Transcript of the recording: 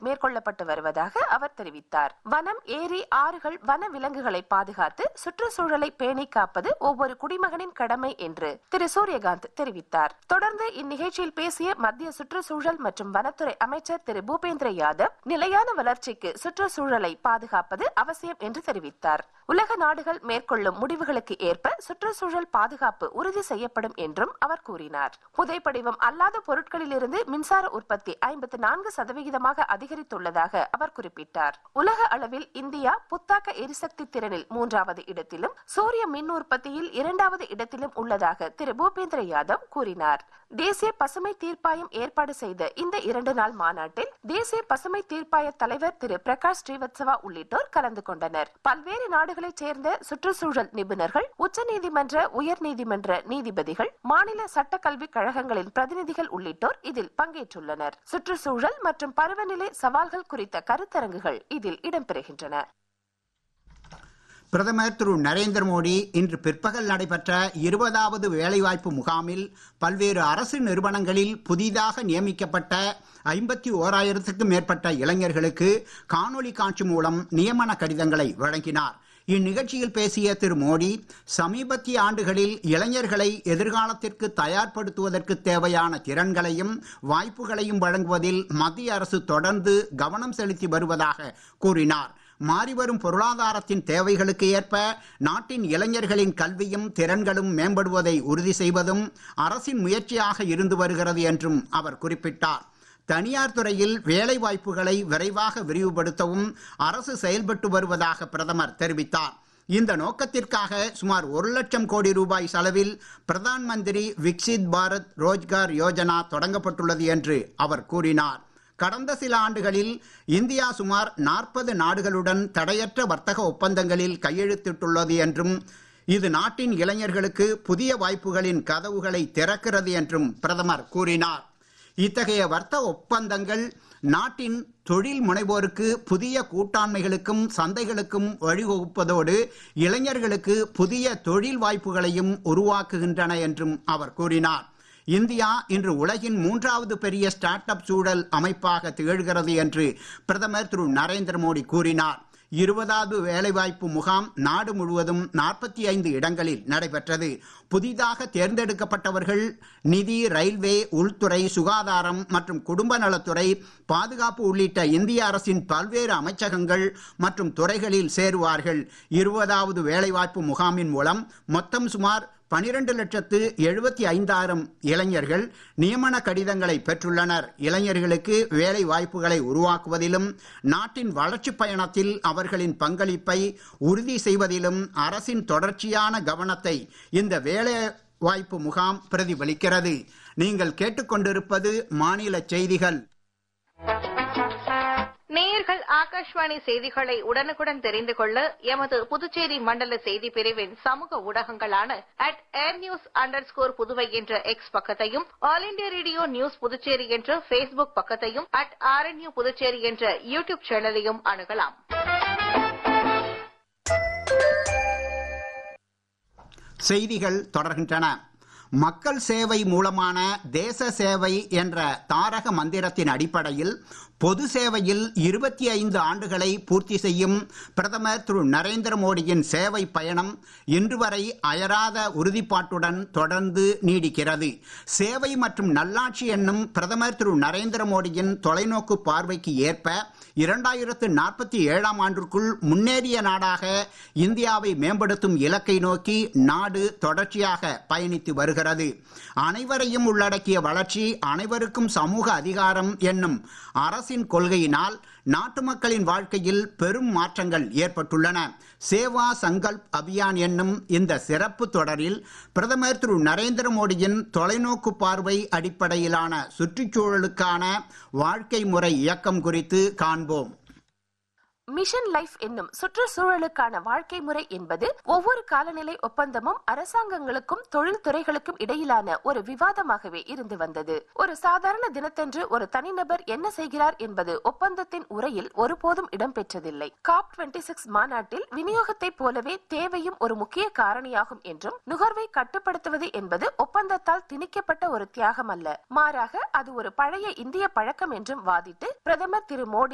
மேற்கொள்ளப்பட்டு வருவதாக அவர் தெரிவித்தார் வனம் ஏரி ஆறுகள் வன விலங்குகளை பாதுகாத்து சுற்றுச்சூழலை பேணி காப்பது ஒவ்வொரு குடிமகனின் கடமை என்று திரு சூரியகாந்த் தெரிவித்தார் தொடர்ந்து இந்நிகழ்ச்சியில் பேசிய மத்திய சுற்றுச்சூழல் மற்றும் வனத்துறை அமைச்சர் திரு பூபேந்திர யாதவ் நிலையான வளர்ச்சிக்கு சுற்றுச்சூழலை பாதுகாப்பது அவசியம் என்று தெரிவித்தார் உலக நாடுகள் மேற்கொள்ளும் முடிவுகளுக்கு ஏற்ப சுற்றுச்சூழல் பாதுகாப்பு உறுதி செய்யப்படும் என்றும் அவர் கூறினார் புதைப்படிவம் அல்லாத பொருட்களிலிருந்து மின்சார உற்பத்தி ஐம்பத்தி நான்கு சதவிகிதமாக அதிகரித்துள்ளதாக அவர் குறிப்பிட்டார் உலக அளவில் இந்தியா புத்தாக்க எரிசக்தி திறனில் மூன்றாவது இடத்திலும் சூரிய மின் உற்பத்தியில் இரண்டாவது இடத்திலும் உள்ளதாக திரு பூபேந்திர யாதவ் கூறினார் தேசிய பசுமை தீர்ப்பாயம் ஏற்பாடு செய்த இந்த இரண்டு நாள் மாநாட்டில் தேசிய பசுமை தீர்ப்பாய தலைவர் திரு பிரகாஷ் ஸ்ரீவத்சவா உள்ளிட்டோர் கலந்து கொண்டனர் பல்வேறு நாடுகளைச் சேர்ந்த சுற்றுச்சூழல் நிபுணர்கள் உச்சநீதிமன்ற உயர்நீதிமன்ற நீதிபதிகள் மாநில சட்டக்கல்வி கழகங்களின் பிரதிநிதிகள் உள்ளிட்டோர் இதில் பங்கேற்றுள்ளனர் சுற்றுச்சூழல் மற்றும் பருவநிலை சவால்கள் குறித்த கருத்தரங்குகள் இதில் இடம்பெறுகின்றன பிரதமர் திரு நரேந்திர மோடி இன்று பிற்பகல் நடைபெற்ற இருபதாவது வேலைவாய்ப்பு முகாமில் பல்வேறு அரசு நிறுவனங்களில் புதிதாக நியமிக்கப்பட்ட ஐம்பத்தி ஓராயிரத்துக்கும் மேற்பட்ட இளைஞர்களுக்கு காணொலி காட்சி மூலம் நியமன கடிதங்களை வழங்கினார் இந்நிகழ்ச்சியில் பேசிய திரு மோடி சமீபத்திய ஆண்டுகளில் இளைஞர்களை எதிர்காலத்திற்கு தயார்படுத்துவதற்கு தேவையான திறன்களையும் வாய்ப்புகளையும் வழங்குவதில் மத்திய அரசு தொடர்ந்து கவனம் செலுத்தி வருவதாக கூறினார் மாறிவரும் பொருளாதாரத்தின் தேவைகளுக்கு ஏற்ப நாட்டின் இளைஞர்களின் கல்வியும் திறன்களும் மேம்படுவதை உறுதி செய்வதும் அரசின் முயற்சியாக இருந்து வருகிறது என்றும் அவர் குறிப்பிட்டார் தனியார் துறையில் வேலை வாய்ப்புகளை விரைவாக விரிவுபடுத்தவும் அரசு செயல்பட்டு வருவதாக பிரதமர் தெரிவித்தார் இந்த நோக்கத்திற்காக சுமார் ஒரு லட்சம் கோடி ரூபாய் செலவில் பிரதான் மந்திரி விக்சித் பாரத் ரோஜ்கார் யோஜனா தொடங்கப்பட்டுள்ளது என்று அவர் கூறினார் கடந்த சில ஆண்டுகளில் இந்தியா சுமார் நாற்பது நாடுகளுடன் தடையற்ற வர்த்தக ஒப்பந்தங்களில் கையெழுத்திட்டுள்ளது என்றும் இது நாட்டின் இளைஞர்களுக்கு புதிய வாய்ப்புகளின் கதவுகளை திறக்கிறது என்றும் பிரதமர் கூறினார் இத்தகைய வர்த்தக ஒப்பந்தங்கள் நாட்டின் தொழில் முனைவோருக்கு புதிய கூட்டாண்மைகளுக்கும் சந்தைகளுக்கும் வழிவகுப்பதோடு இளைஞர்களுக்கு புதிய தொழில் வாய்ப்புகளையும் உருவாக்குகின்றன என்றும் அவர் கூறினார் இந்தியா இன்று உலகின் மூன்றாவது பெரிய ஸ்டார்ட் அப் சூழல் அமைப்பாக திகழ்கிறது என்று பிரதமர் திரு நரேந்திர மோடி கூறினார் இருபதாவது வேலைவாய்ப்பு முகாம் நாடு முழுவதும் நாற்பத்தி ஐந்து இடங்களில் நடைபெற்றது புதிதாக தேர்ந்தெடுக்கப்பட்டவர்கள் நிதி ரயில்வே உள்துறை சுகாதாரம் மற்றும் குடும்ப நலத்துறை பாதுகாப்பு உள்ளிட்ட இந்திய அரசின் பல்வேறு அமைச்சகங்கள் மற்றும் துறைகளில் சேருவார்கள் இருபதாவது வேலைவாய்ப்பு முகாமின் மூலம் மொத்தம் சுமார் பனிரெண்டு லட்சத்து எழுபத்தி ஐந்தாயிரம் இளைஞர்கள் நியமன கடிதங்களை பெற்றுள்ளனர் இளைஞர்களுக்கு வேலை வாய்ப்புகளை உருவாக்குவதிலும் நாட்டின் வளர்ச்சி பயணத்தில் அவர்களின் பங்களிப்பை உறுதி செய்வதிலும் அரசின் தொடர்ச்சியான கவனத்தை இந்த வேலை வாய்ப்பு முகாம் பிரதிபலிக்கிறது நீங்கள் கேட்டுக்கொண்டிருப்பது மாநில செய்திகள் நேயர்கள் ஆகாஷ்வாணி செய்திகளை உடனுக்குடன் தெரிந்து கொள்ள எமது புதுச்சேரி மண்டல செய்தி பிரிவின் சமூக ஊடகங்களான at air news under score Puduvai என்ற எக்ஸ் பக்கத்தையும் All India Radio news Puducherry என்ற ஃபேஸ்புக் பக்கத்தையும் அட் ஆர்என்யூ புதுச்சேரி என்ற யூடியூப் சேனலையும் அணுகலாம் செய்திகள் தொடர்கின்றன மக்கள் சேவை மூலமான தேச சேவை என்ற தாரக மந்திரத்தின் அடிப்படையில் பொது சேவையில் இருபத்தி ஐந்து ஆண்டுகளை பூர்த்தி செய்யும் பிரதமர் திரு நரேந்திர மோடியின் சேவை பயணம் இன்று வரை அயராத உறுதிப்பாட்டுடன் தொடர்ந்து நீடிக்கிறது சேவை மற்றும் நல்லாட்சி என்னும் பிரதமர் திரு நரேந்திர மோடியின் தொலைநோக்கு பார்வைக்கு ஏற்ப இரண்டாயிரத்து நாற்பத்தி ஏழாம் ஆண்டிற்குள் முன்னேறிய நாடாக இந்தியாவை மேம்படுத்தும் இலக்கை நோக்கி நாடு தொடர்ச்சியாக பயணித்து வருகிறது அனைவரையும் உள்ளடக்கிய வளர்ச்சி அனைவருக்கும் சமூக அதிகாரம் என்னும் அரசின் கொள்கையினால் நாட்டு மக்களின் வாழ்க்கையில் பெரும் மாற்றங்கள் ஏற்பட்டுள்ளன சேவா சங்கல்ப் அபியான் என்னும் இந்த சிறப்பு தொடரில் பிரதமர் திரு நரேந்திர மோடியின் தொலைநோக்கு பார்வை அடிப்படையிலான சுற்றுச்சூழலுக்கான வாழ்க்கை முறை இயக்கம் குறித்து காண்போம் மிஷன் லைஃப் என்னும் சுற்றுச்சூழலுக்கான வாழ்க்கை முறை என்பது ஒவ்வொரு காலநிலை ஒப்பந்தமும் அரசாங்கங்களுக்கும் தொழில்துறைகளுக்கும் இடையிலான ஒரு விவாதமாகவே இருந்து வந்தது ஒரு சாதாரண தினத்தன்று ஒரு தனிநபர் என்ன செய்கிறார் என்பது ஒப்பந்தத்தின் உரையில் ஒருபோதும் இடம்பெற்றதில்லை காப் டுவெண்டி சிக்ஸ் மாநாட்டில் விநியோகத்தை போலவே தேவையும் ஒரு முக்கிய காரணியாகும் என்றும் நுகர்வை கட்டுப்படுத்துவது என்பது ஒப்பந்தத்தால் திணிக்கப்பட்ட ஒரு தியாகம் அல்ல மாறாக அது ஒரு பழைய இந்திய பழக்கம் என்றும் வாதிட்டு பிரதமர் திரு மோடி